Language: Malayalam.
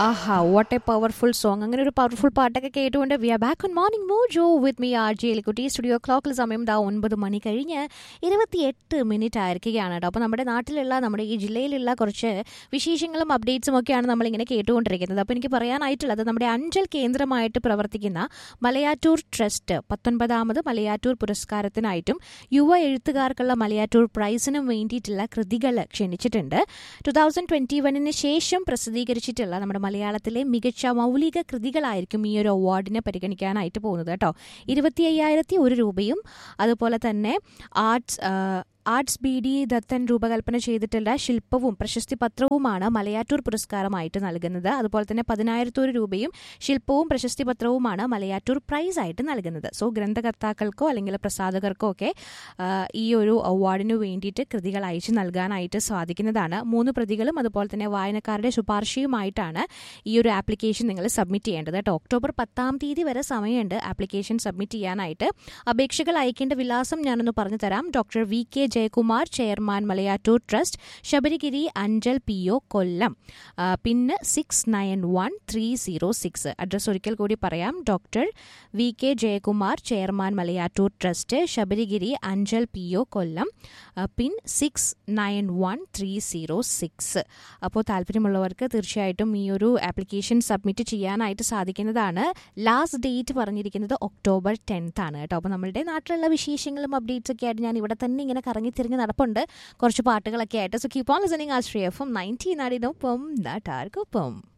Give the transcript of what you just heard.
Aaha what a powerful song അങ്ങനെ ഒരു പവർഫുൾ പാട്ടൊക്കെ കേട്ടുകൊണ്ട് we are back on morning mojo with me R J Elikutty studio ക്ലോക്കിൽ സമയം ദാ ഒൻപത് മണി കഴിഞ്ഞ് ഇരുപത്തിയെട്ട് മിനിറ്റ് ആയിരിക്കുകയാണ് കേട്ടോ അപ്പോൾ നമ്മുടെ നാട്ടിലുള്ള നമ്മുടെ ഈ ജില്ലയിലുള്ള കുറച്ച് വിശേഷങ്ങളും അപ്ഡേറ്റ്സും ഒക്കെയാണ് നമ്മളിങ്ങനെ കേട്ടുകൊണ്ടിരിക്കുന്നത് അപ്പോൾ എനിക്ക് പറയാനായിട്ടുള്ളത് നമ്മുടെ അഞ്ചൽ കേന്ദ്രമായിട്ട് പ്രവർത്തിക്കുന്ന മലയാറ്റൂർ ട്രസ്റ്റ് പത്തൊൻപതാമത് മലയാറ്റൂർ പുരസ്കാരത്തിനായിട്ടും യുവ എഴുത്തുകാർക്കുള്ള മലയാറ്റൂർ പ്രൈസിനും വേണ്ടിയിട്ടുള്ള കൃതികൾ ക്ഷണിച്ചിട്ടുണ്ട് ടു തൗസൻഡ് ട്വൻറ്റി വണ്ണിന് ശേഷം പ്രസിദ്ധീകരിച്ചിട്ടുള്ള നമ്മുടെ മലയാളത്തിലെ മികച്ച മൗലിക കൃതികളായിരിക്കും ഈ ഒരു അവാർഡിനെ പരിഗണിക്കാനായിട്ട് പോകുന്നത് കേട്ടോ ഇരുപത്തി അയ്യായിരത്തി ഒരു രൂപയും അതുപോലെ തന്നെ arts arts B D Dathan രൂപകൽപ്പന ചെയ്തിട്ടുള്ള ശില്പവും പ്രശസ്തി പത്രവുമാണ് മലയാറ്റൂർ പുരസ്കാരമായിട്ട് നൽകുന്നത് അതുപോലെ തന്നെ പതിനായിരത്തോരു രൂപയും ശില്പവും പ്രശസ്തി പത്രവുമാണ് മലയാറ്റൂർ പ്രൈസ് ആയിട്ട് നൽകുന്നത് സോ ഗ്രന്ഥകർത്താക്കൾക്കോ അല്ലെങ്കിൽ പ്രസാധകർക്കോ ഒക്കെ ആ, ഈ ഒരു അവാർഡിനു വേണ്ടിയിട്ട് കൃതികൾ അയച്ചു നൽകാനായിട്ട് സാധിക്കുന്നതാണ് മൂന്ന് പ്രതികളും അതുപോലെ തന്നെ വായനക്കാരുടെ ശുപാർശയുമായിട്ടാണ് ഈ ഒരു ആപ്ലിക്കേഷൻ നിങ്ങൾ സബ്മിറ്റ് ചെയ്യേണ്ടത് കേട്ടോ ഒക്ടോബർ പത്താം തീയതി വരെ സമയമുണ്ട് ആപ്ലിക്കേഷൻ സബ്മിറ്റ് ചെയ്യാനായിട്ട് അപേക്ഷകൾ അയക്കേണ്ട വിലാസം ഞാനൊന്ന് പറഞ്ഞു തരാം doctor V K Jayakumar chairman Malayattoor trust Sabarigiri Anchal P O Kollam ആ, പിന്നെ six nine one three zero six address ഒരിക്കൽ കൂടി പറയാം doctor V K Jayakumar chairman Malayattoor trust Sabarigiri Anchal P O Kollam ആ, pin six nine one three zero six അപ്പോൾ താല്പര്യമുള്ളവർക്ക് തീർച്ചയായിട്ടും ഈ ഒരു ആപ്ലിക്കേഷൻ സബ്മിറ്റ് ചെയ്യാനായിട്ട് സാധിക്കുന്നതാണ് ലാസ്റ്റ് ഡേറ്റ് പറഞ്ഞിരിക്കുന്നത് ഒക്ടോബർ ടെൻത്ത് ആണ് കേട്ടോ അപ്പോൾ നമ്മളുടെ നാട്ടിലുള്ള വിശേഷങ്ങളും അപ്ഡേറ്റ്സ് ഒക്കെ ആയിട്ട് ഞാൻ ഇവിടെ തന്നെ ഇങ്ങനെ കറങ്ങി തിരിഞ്ഞ് നടപ്പുണ്ട് കുറച്ച് പാട്ടുകളൊക്കെ ആയിട്ട് so keep on listening Ashraya F M nineteen നാടിനൊപ്പം നാട്ടാർക്കൊപ്പം